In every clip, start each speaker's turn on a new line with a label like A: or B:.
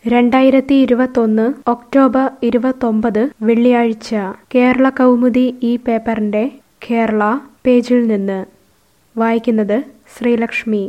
A: രണ്ടായിരത്തി ഇരുപത്തൊന്ന് ഒക്ടോബർ ഇരുപത്തൊമ്പത് വെള്ളിയാഴ്ച കേരള കൗമുദി ഈ പേപ്പറിൻ്റെ കേരള പേജിൽ നിന്ന് വായിക്കുന്നത് ശ്രീലക്ഷ്മി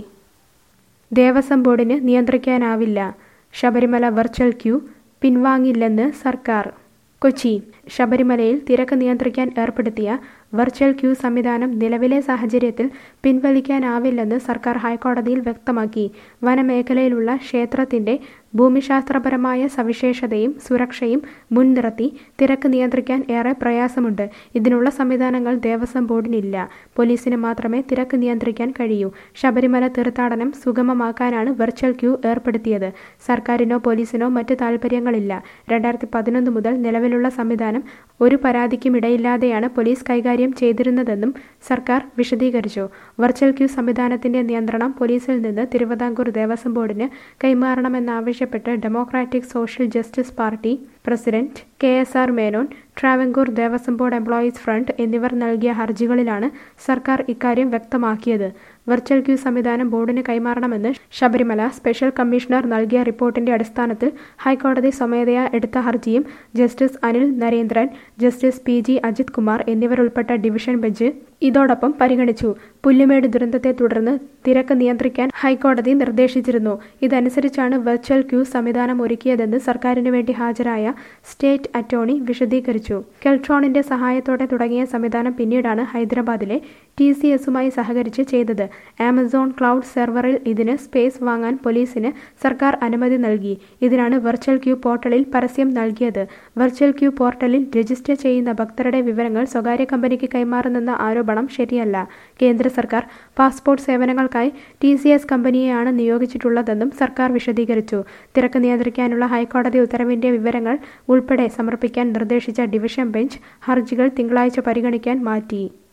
A: ദേവസ്വം ബോർഡിന് നിയന്ത്രിക്കാനാവില്ല ശബരിമല വെർച്വൽ ക്യൂ പിൻവാങ്ങില്ലെന്ന് സർക്കാർ കൊച്ചി ശബരിമലയിൽ തിരക്ക് നിയന്ത്രിക്കാൻ ഏർപ്പെടുത്തിയ വെർച്വൽ ക്യൂ സംവിധാനം നിലവിലെ സാഹചര്യത്തിൽ പിൻവലിക്കാനാവില്ലെന്ന് സർക്കാർ ഹൈക്കോടതിയിൽ വ്യക്തമാക്കി വനമേഖലയിലുള്ള ക്ഷേത്രത്തിന്റെ ഭൂമിശാസ്ത്രപരമായ സവിശേഷതയും സുരക്ഷയും മുൻനിർത്തി തിരക്ക് നിയന്ത്രിക്കാൻ ഏറെ പ്രയാസമുണ്ട് ഇതിനുള്ള സംവിധാനങ്ങൾ ദേവസ്വം ബോർഡിനില്ല പോലീസിന് മാത്രമേ തിരക്ക് നിയന്ത്രിക്കാൻ കഴിയൂ ശബരിമല തീർത്ഥാടനം സുഗമമാക്കാനാണ് വെർച്വൽ ക്യൂ ഏർപ്പെടുത്തിയത് സർക്കാരിനോ പോലീസിനോ മറ്റ് താൽപ്പര്യങ്ങളില്ല രണ്ടായിരത്തി പതിനൊന്ന് മുതൽ നിലവിലുള്ള സംവിധാനം ഒരു പരാതിക്കും ഇടയില്ലാതെയാണ് പോലീസ് കൈകാര്യം ചെയ്തിരുന്നതെന്നും സർക്കാർ വിശദീകരിച്ചു വെർച്വൽ ക്യൂ സംവിധാനത്തിന്റെ നിയന്ത്രണം പോലീസിൽ നിന്ന് തിരുവിതാംകൂർ ദേവസ്വം ബോർഡിന് കൈമാറണമെന്നാവശ്യപ്പെട്ട് Democratic Social Justice Party president K S R Menon Travancore Devaswom board employees front എന്നിവർ നൽകിയ ഹർജികളിലാണ് സർക്കാർ ഇക്കാര്യം വ്യക്തമാക്കിയത് വെർച്വൽ ക്യൂ സംവിധാനം ബോർഡിന് കൈമാറണമെന്ന് ശബരിമല സ്പെഷ്യൽ കമ്മീഷണർ നൽകിയ റിപ്പോർട്ടിന്റെ അടിസ്ഥാനത്തിൽ ഹൈക്കോടതി സ്വമേധയാ എടുത്ത ഹർജിയും justice Anil Narendran justice P G Ajith Kumar എന്നിവരുൾപ്പെട്ട ഡിവിഷൻ ബെഞ്ച് ഇതോടൊപ്പം പരിഗണിച്ചു പുല്ലുമേട് ദുരന്തത്തെ തുടർന്ന് തിരക്ക് നിയന്ത്രിക്കാൻ ഹൈക്കോടതി നിർദ്ദേശിച്ചിരുന്നു ഇതനുസരിച്ചാണ് വെർച്വൽ ക്യൂ സംവിധാനം ഒരുക്കിയതെന്ന് സർക്കാരിന് വേണ്ടി ഹാജരായ സ്റ്റേറ്റ് അറ്റോർണി വിശദീകരിച്ചു കെൽട്രോണിന്റെ സഹായത്തോടെ തുടങ്ങിയ സംവിധാനം പിന്നീടാണ് ഹൈദരാബാദിലെ ടി സി എസുമായി സഹകരിച്ച് ചെയ്തത് ആമസോൺ ക്ലൗഡ് സെർവറിൽ ഇതിന് സ്പേസ് വാങ്ങാൻ പോലീസിന് സർക്കാർ അനുമതി നൽകി ഇതിനാണ് വെർച്വൽ ക്യൂ പോർട്ടലിൽ പരസ്യം നൽകിയത് വെർച്വൽ ക്യൂ പോർട്ടലിൽ രജിസ്റ്റർ ചെയ്യുന്ന ഭക്തരുടെ വിവരങ്ങൾ സ്വകാര്യ കമ്പനിക്ക് കൈമാറുന്നെന്ന ആരോപണം ശരിയല്ല കേന്ദ്ര സർക്കാർ പാസ്പോർട്ട് സേവനങ്ങൾക്കായി ടി സി എസ് കമ്പനിയെയാണ് നിയോഗിച്ചിട്ടുള്ളതെന്നും സർക്കാർ വിശദീകരിച്ചു തിരക്ക് നിയന്ത്രിക്കാനുള്ള ഹൈക്കോടതി ഉത്തരവിന്റെ വിവരങ്ങൾ ഉൾപ്പെടെ സമർപ്പിക്കാൻ നിർദ്ദേശിച്ച ഡിവിഷൻ ബെഞ്ച് ഹർജികൾ തിങ്കളാഴ്ച പരിഗണിക്കാൻ മാറ്റി